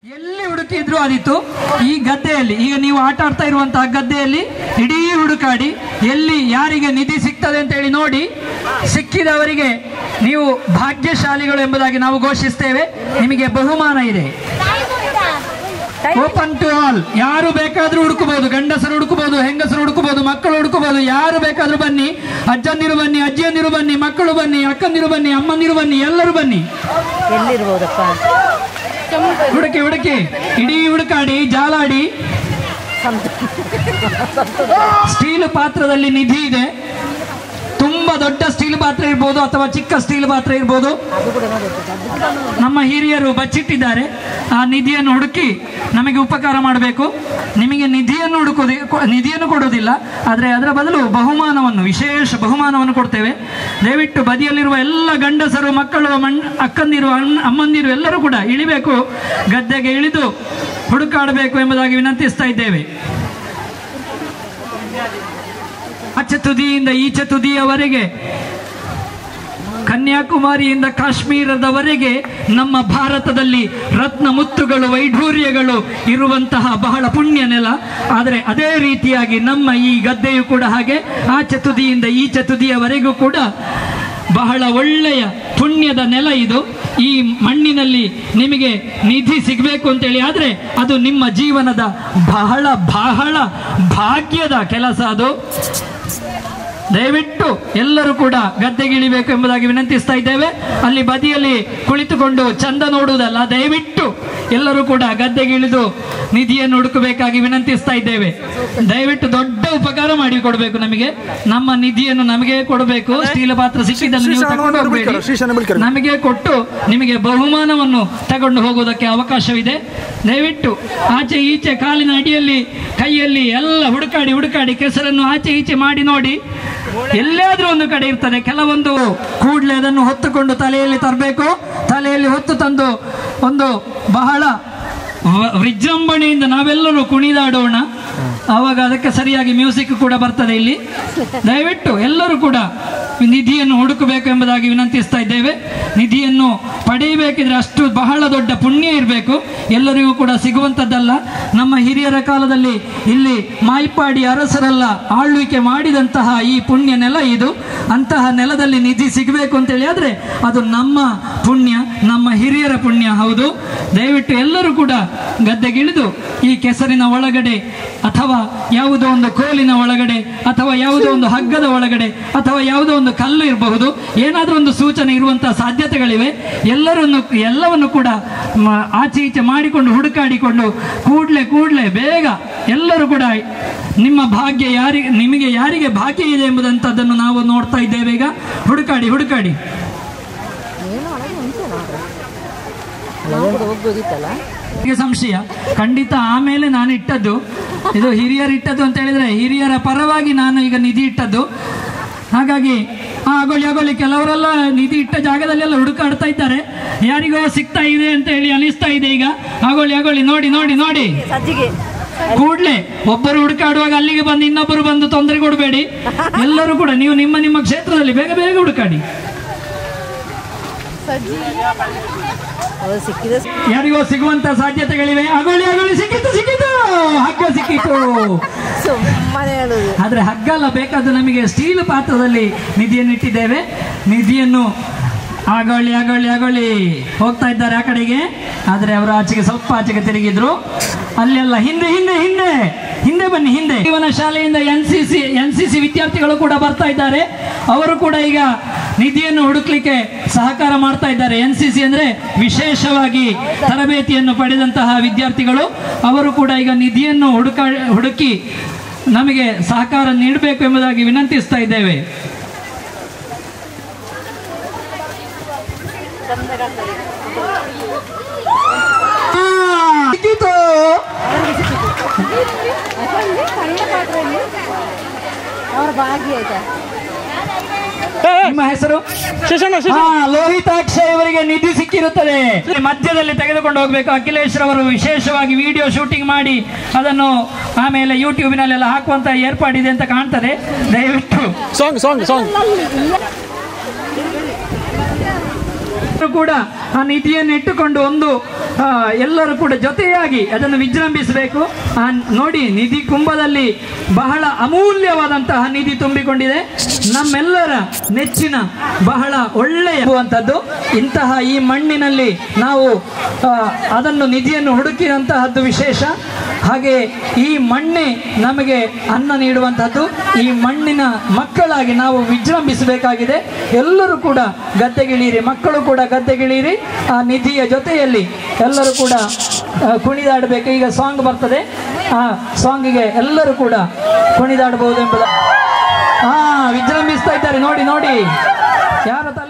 ಎಲ್ಲಿ ಹುಡುಕಿದ್ರು ಆದಿತ್ತು ಈ ಗದ್ದೆಯಲ್ಲಿ ಈಗ ನೀವು ಆಟ ಆಡ್ತಾ ಇರುವಂತಹ ಗದ್ದೆಯಲ್ಲಿ ಇಡೀ ಹುಡುಕಾಡಿ ಎಲ್ಲಿ ಯಾರಿಗೆ ನಿಧಿ ಸಿಗ್ತದೆ ಅಂತ ಹೇಳಿ ನೋಡಿ ಸಿಕ್ಕಿದವರಿಗೆ ನೀವು ಭಾಗ್ಯಶಾಲಿಗಳು ಎಂಬುದಾಗಿ ನಾವು ಘೋಷಿಸ್ತೇವೆ ನಿಮಗೆ ಬಹುಮಾನ ಇದೆ ಓಪನ್ ಟು ಆಲ್ ಯಾರು ಬೇಕಾದ್ರೂ ಹುಡುಕಬಹುದು ಗಂಡಸರು ಹುಡುಕಬಹುದು ಹೆಂಗಸರು ಹುಡುಕಬಹುದು ಮಕ್ಕಳು ಹುಡುಕಬಹುದು ಯಾರು ಬೇಕಾದ್ರೂ ಬನ್ನಿ ಅಜ್ಜಂದಿರು ಬನ್ನಿ ಅಜ್ಜಿಯಂದಿರು ಬನ್ನಿ ಮಕ್ಕಳು ಬನ್ನಿ ಅಕ್ಕಂದಿರು ಬನ್ನಿ ಅಮ್ಮಂದಿರು ಬನ್ನಿ ಎಲ್ಲರೂ ಬನ್ನಿ ಎಲ್ಲಿರ್ಬೋದಪ್ಪ ಹುಡುಕಿ ಹುಡುಕಿ ಇಡೀ ಹುಡುಕಾಡಿ ಜಾಲಾಡಿ ಸ್ಟೀಲ್ ಪಾತ್ರದಲ್ಲಿ ನಿಧಿ ಇದೆ ತುಂಬಾ ದೊಡ್ಡ ಸ್ಟೀಲ್ ಪಾತ್ರ ಇರ್ಬೋದು ಅಥವಾ ಚಿಕ್ಕ ಸ್ಟೀಲ್ ಪಾತ್ರ ಇರ್ಬೋದು ಅದು ಕೂಡ ನೋಡುತ್ತೆ ಅದು ಕೂಡ ನೋಡು. ನಮ್ಮ ಹಿರಿಯರು ಬಚ್ಚಿಟ್ಟಿದ್ದಾರೆ ಆ ನಿಧಿಯನ್ನು ಹುಡುಕಿ ನಮಗೆ ಉಪಕಾರ ಮಾಡಬೇಕು ನಿಮಗೆ ನಿಧಿಯನ್ನು ಹುಡುಕೋದಿ ಕೊ- ನಿಧಿಯನ್ನು ಕೊಡೋದಿಲ್ಲ ಆದರೆ ಅದರ ಬದಲು ಬಹುಮಾನವನ್ನು ವಿಶೇಷ ಬಹುಮಾನವನ್ನು ಕೊಡ್ತೇವೆ ದಯವಿಟ್ಟು ಬದಿಯಲ್ಲಿರುವ ಎಲ್ಲ ಗಂಡಸರು ಮಕ್ಕಳು ಮಣ್ ಅಕ್ಕಂದಿರು ಅಣ್ಣ ಅಮ್ಮಂದಿರು ಎಲ್ಲರೂ ಕೂಡ ಇಳಿಬೇಕು ಗದ್ದೆಗೆ ಇಳಿದು ಹುಡುಕಾಡಬೇಕು ಎಂಬುದಾಗಿ ವಿನಂತಿಸ್ತಾ ಇದ್ದೇವೆ ಆಚೆ ತುದಿಯಿಂದ ಈಚೆ ತುದಿಯವರೆಗೆ ಕನ್ಯಾಕುಮಾರಿಯಿಂದ ಕಾಶ್ಮೀರದವರೆಗೆ ನಮ್ಮ ಭಾರತದಲ್ಲಿ ರತ್ನ ಮುತ್ತುಗಳು ವೈಢೂರ್ಯಗಳು ಇರುವಂತಹ ಬಹಳ ಪುಣ್ಯ ನೆಲ ಆದರೆ ಅದೇ ರೀತಿಯಾಗಿ ನಮ್ಮ ಈ ಗದ್ದೆಯು ಕೂಡ ಹಾಗೆ ಆಚೆ ತುದಿಯಿಂದ ಈಚೆ ತುದಿಯವರೆಗೂ ಕೂಡ ಬಹಳ ಒಳ್ಳೆಯ ಪುಣ್ಯದ ನೆಲ ಇದು ಈ ಮಣ್ಣಿನಲ್ಲಿ ನಿಮಗೆ ನಿಧಿ ಸಿಗಬೇಕು ಅಂತೇಳಿ ಆದರೆ ಅದು ನಿಮ್ಮ ಜೀವನದ ಬಹಳ ಬಹಳ ಭಾಗ್ಯದ ಕೆಲಸ ಅದು ದಯವಿಟ್ಟು ಎಲ್ಲರೂ ಕೂಡ ಗದ್ದೆಗಿಳಿಬೇಕು ಎಂಬುದಾಗಿ ವಿನಂತಿಸ್ತಾ ಇದ್ದೇವೆ ಅಲ್ಲಿ ಬದಿಯಲ್ಲಿ ಕುಳಿತುಕೊಂಡು ಚಂದ ನೋಡುವುದಲ್ಲ ದಯವಿಟ್ಟು ಎಲ್ಲರೂ ಕೂಡ ಗದ್ದೆಗಿಳಿದು ನಿಧಿಯನ್ನು ಹುಡುಕಬೇಕಾಗಿ ವಿನಂತಿಸ್ತಾ ಇದ್ದೇವೆ ದಯವಿಟ್ಟು ದೊಡ್ಡ ಉಪಕಾರ ಮಾಡಿ ಕೊಡಬೇಕು ನಮಗೆ ನಮ್ಮ ನಿಧಿಯನ್ನು ನಮಗೆ ಕೊಡಬೇಕು ಸ್ಟೀಲ್ ಪಾತ್ರ ಸಿಕ್ಕಿದ್ದನ್ನು ನೀವು ತಗೊಂಡು ಹೋಗಬೇಡಿ ನಮಗೆ ಕೊಟ್ಟು ನಿಮಗೆ ಬಹುಮಾನವನ್ನು ತಗೊಂಡು ಹೋಗುವುದಕ್ಕೆ ಅವಕಾಶವಿದೆ ದಯವಿಟ್ಟು ಆಚೆ ಈಚೆ ಕಾಲಿನ ಅಡಿಯಲ್ಲಿ ಕೈಯಲ್ಲಿ ಎಲ್ಲ ಹುಡುಕಾಡಿ ಹುಡುಕಾಡಿ ಕೆಸರನ್ನು ಆಚೆ ಈಚೆ ಮಾಡಿ ನೋಡಿ ಎಲ್ಲಾದ್ರೂ ಒಂದು ಕಡೆ ಇರ್ತದೆ ಕೆಲವೊಂದು ಕೂಡಲೇ ಅದನ್ನು ಹೊತ್ತುಕೊಂಡು ತಲೆಯಲ್ಲಿ ತರಬೇಕು ತಲೆಯಲ್ಲಿ ಹೊತ್ತು ತಂದು ಒಂದು ಬಹಳ ವ- ವಿಜೃಂಭಣೆಯಿಂದ ನಾವೆಲ್ಲರೂ ಕುಣಿದಾಡೋಣ ಆವಾಗ ಅದಕ್ಕೆ ಸರಿಯಾಗಿ ಮ್ಯೂಸಿಕ್ ಕೂಡ ಬರ್ತದೆ ಇಲ್ಲಿ ದಯವಿಟ್ಟು ಎಲ್ಲರೂ ಕೂಡ ನಿಧಿಯನ್ನು ಹುಡುಕಬೇಕು ಎಂಬುದಾಗಿ ವಿನಂತಿಸ್ತಾ ಇದ್ದೇವೆ ನಿಧಿಯನ್ನು ಪಡೆಯಬೇಕಿದ್ರೆ ಅಷ್ಟು ಬಹಳ ದೊಡ್ಡ ಪುಣ್ಯ ಇರಬೇಕು ಎಲ್ಲರಿಗೂ ಕೂಡ ಸಿಗುವಂಥದ್ದಲ್ಲ ನಮ್ಮ ಹಿರಿಯರ ಕಾಲದಲ್ಲಿ ಇಲ್ಲಿ ಮಾಯ್ಪಾಡಿ ಅರಸರೆಲ್ಲ ಆಳ್ವಿಕೆ ಮಾಡಿದಂತಹ ಈ ಪುಣ್ಯ ನೆಲ ಇದು ಅಂತಹ ನೆಲದಲ್ಲಿ ನಿಧಿ ಸಿಗಬೇಕು ಅಂತೇಳಿ ಆದರೆ ಅದು ನಮ್ಮ ಪುಣ್ಯ ನಮ್ಮ ಹಿರಿಯರ ಪುಣ್ಯ ಹೌದು ದಯವಿಟ್ಟು ಎಲ್ಲರೂ ಕೂಡ ಗದ್ದೆಗಿಳಿದು ಈ ಕೆಸರಿನ ಒಳಗಡೆ ಅಥವಾ ಯಾವುದೋ ಒಂದು ಕೋಲಿನ ಒಳಗಡೆ ಅಥವಾ ಯಾವುದೋ ಒಂದು ಹಗ್ಗದ ಒಳಗಡೆ ಅಥವಾ ಯಾವುದೋ ಒಂದು ಕಲ್ಲು ಇರಬಹುದು ಏನಾದರೂ ಒಂದು ಸೂಚನೆ ಇರುವಂತಹ ಸಾಧ್ಯತೆಗಳಿವೆ ಎಲ್ಲರನ್ನು ಎಲ್ಲವನ್ನು ಕೂಡ ಮ- ಆಚೆ ಈಚೆ ಮಾಡಿಕೊಂಡು ಹುಡುಕಾಡಿಕೊಂಡು ಕೂಡ್ಲೆ ಕೂಡ್ಲೆ ಬೇಗ ಎಲ್ಲರೂ ಕೂಡ ನಿಮ್ಮ ಭಾಗ್ಯ ಯಾರಿಗೆ ನಿಮಗೆ ಯಾರಿಗೆ ಭಾಗ್ಯ ಇದೆ ಎಂಬುದಂಥದ್ದನ್ನು ನಾವು ನೋಡ್ತಾ ಇದ್ದೇವೆ ಈಗ ಹುಡುಕಾಡಿ ಹುಡುಕಾಡಿ ಏನು ಒಳಗೆ ಉಂಟು ಮಾರ್ರೆ. ನಾವು ಕೂಡ ಹೋಗ್ಬೋದಿತ್ತಲ್ಲ ನನಗೆ ಸಂಶಯ ಖಂಡಿತ ಆಮೇಲೆ ನಾನು ಇಟ್ಟದ್ದು ಇದು ಹಿರಿಯರು ಇಟ್ಟದ್ದು ಅಂತ ಹೇಳಿದ್ರೆ ಹಿರಿಯರ ಪರವಾಗಿ ನಾನು ಈಗ ನಿಧಿ ಇಟ್ಟದ್ದು ಹಾಗಾಗಿ ಆ, ಆಗೋಳಿ ಆಗೋಳಿ ಕೆಲವರೆಲ್ಲ ನಿಧಿ ಇಟ್ಟ ಜಾಗದಲ್ಲೆಲ್ಲ ಹುಡುಕಾಡ್ತಾ ಇದ್ದಾರೆ ಯಾರಿಗೋ ಸಿಗ್ತಾ ಇದೆ ಅಂತ ಹೇಳಿ ಅನಿಸ್ತಾ ಇದೆ ಈಗ ಆಗೋಳಿ ಆಗೋಳಿ ನೋಡಿ ನೋಡಿ ನೋಡಿ ಸಜ್ಜಿಗೆ ಕೂಡ್ಲೆ ಒಬ್ಬರು ಹುಡುಕಾಡುವಾಗ ಅಲ್ಲಿಗೆ ಬಂದು ಇನ್ನೊಬ್ಬರು ಬಂದು ತೊಂದರೆ ಕೊಡಬೇಡಿ ಎಲ್ಲರೂ ಕೂಡ ನೀವು ನಿಮ್ಮ ನಿಮ್ಮ ಕ್ಷೇತ್ರದಲ್ಲಿ ಬೇಗ ಬೇಗ ಹುಡುಕಾಡಿ ಅದು ಸಿಕ್ಕಿದೆ ಯಾರಿಗೋ ಸಿಗುವಂತ ಸಾಧ್ಯತೆಗಳಿವೆ ಆಗೋಳಿ ಆಗೋಳಿ ಸಿಕ್ಕಿತು ಸಿಕ್ಕಿತು ಹಗ್ಗ ಸಿಕ್ಕಿತು ಸುಮ್ಮನೆ ಹೇಳುದು ಆದ್ರೆ ಹಗ್ಗ ಅಲ್ಲ ಬೇಕಾದ ನಮಗೆ ಸ್ಟೀಲ್ ಪಾತ್ರದಲ್ಲಿ ನಿಧಿಯನ್ನು ಇಟ್ಟಿದ್ದೇವೆ ನಿಧಿಯನ್ನು ಆಗೊಳ್ಳಿ ಆಗೊಳ್ಳಿ ಆಗೊಳ್ಳಿ ಹೋಗ್ತಾ ಇದ್ದಾರೆ ಆ ಕಡೆಗೆ ಆದ್ರೆ ಅವರು ಆಚೆಗೆ ಸ್ವಲ್ಪ ಆಚೆಗೆ ತಿರುಗಿದ್ರು ಅಲ್ಲೆಲ್ಲ ಹಿಂದೆ ಹಿಂದೆ ಹಿಂದೆ ಹಿಂದೆ ಬನ್ನಿ ಹಿಂದೆ ಜೀವನ ಶಾಲೆಯಿಂದ N C C N C C ವಿದ್ಯಾರ್ಥಿಗಳು ಕೂಡ ಬರ್ತಾ ಇದ್ದಾರೆ ಅವರು ಕೂಡ ಈಗ ನಿಧಿಯನ್ನು ಹುಡುಕ್ಲಿಕ್ಕೆ ಸಹಕಾರ ಮಾಡ್ತಾ ಇದ್ದಾರೆ ಎನ್ ಸಿ ಸಿ ಅಂದ್ರೆ ವಿಶೇಷವಾಗಿ ತರಬೇತಿಯನ್ನು ಪಡೆದಂತಹ ವಿದ್ಯಾರ್ಥಿಗಳು ಅವರು ಕೂಡ ಈಗ ನಿಧಿಯನ್ನು ಹುಡುಕ ಹುಡುಕಿ ನಮಗೆ ಸಹಕಾರ ನೀಡಬೇಕು ಎಂಬುದಾಗಿ ವಿನಂತಿಸ್ತಾ ಇದ್ದೇವೆ ಆ, ಸಿಕ್ಕಿತು. ಅವ್ರ ಭಾಗ್ಯ ಆಯ್ತಾ ನಿಮ್ಮ ಹೆಸರು ಹಾ ಲೋಹಿತಾಕ್ಷ ಇವರಿಗೆ ನಿಧಿ ಸಿಕ್ಕಿರುತ್ತದೆ ಮಧ್ಯದಲ್ಲಿ ತೆಗೆದುಕೊಂಡು ಹೋಗ್ಬೇಕು ಅಖಿಲೇಶ್ ರವರು ವಿಶೇಷವಾಗಿ ವಿಡಿಯೋ ಶೂಟಿಂಗ್ ಮಾಡಿ ಅದನ್ನು ಆಮೇಲೆ ಯೂಟ್ಯೂಬಿನಲ್ಲೆಲ್ಲ ಹಾಕುವಂತ ಏರ್ಪಾಡಿದೆ ಅಂತ ಕಾಣ್ತದೆ ದಯವಿಟ್ಟು ಸಾಂಗ್ ಸಾಂಗ್ ಸಾಂಗ್ ಕೂಡ ಆ ನಿಧಿಯನ್ನು ಇಟ್ಟುಕೊಂಡು ಒಂದು ಆ, ಎಲ್ಲರೂ ಕೂಡ ಜೊತೆಯಾಗಿ ಅದನ್ನು ವಿಜೃಂಭಿಸಬೇಕು ಆ ನೋಡಿ ನಿಧಿ ಕುಂಭದಲ್ಲಿ ಬಹಳ ಅಮೂಲ್ಯವಾದಂತಹ ನಿಧಿ ತುಂಬಿಕೊಂಡಿದೆ ನಮ್ಮೆಲ್ಲರ ನೆಚ್ಚಿನ ಬಹಳ ಒಳ್ಳೆಯವಂಥದ್ದು ಇಂತಹ ಈ ಮಣ್ಣಿನಲ್ಲಿ ನಾವು ಆ, ಅದನ್ನು ನಿಧಿಯನ್ನು ಹುಡುಕಿದಂತಹದ್ದು ವಿಶೇಷ ಹಾಗೆ ಈ ಮಣ್ಣೆ ನಮಗೆ ಅನ್ನ ನೀಡುವಂಥದ್ದು ಈ ಮಣ್ಣಿನ ಮಕ್ಕಳಾಗಿ ನಾವು ವಿಜೃಂಭಿಸಬೇಕಾಗಿದೆ ಎಲ್ಲರೂ ಕೂಡ ಗದ್ದೆಗಿಳೀರಿ ಮಕ್ಕಳು ಕೂಡ ಗದ್ದೆಗಿಳೀರಿ ಆ ನಿಧಿಯ ಜೊತೆಯಲ್ಲಿ ಎಲ್ಲರೂ ಕೂಡ ಆ, ಕುಣಿದಾಡಬೇಕು ಈಗ ಸಾಂಗ್ ಬರ್ತದೆ ಆ ಸಾಂಗಿಗೆ ಎಲ್ಲರೂ ಕೂಡ ಕುಣಿದಾಡಬಹುದು ಎಂಬುದ ಹಾ ವಿಜೃಂಭಿಸ್ತಾ ಇದ್ದಾರೆ ನೋಡಿ ನೋಡಿ ಯಾರ ತರ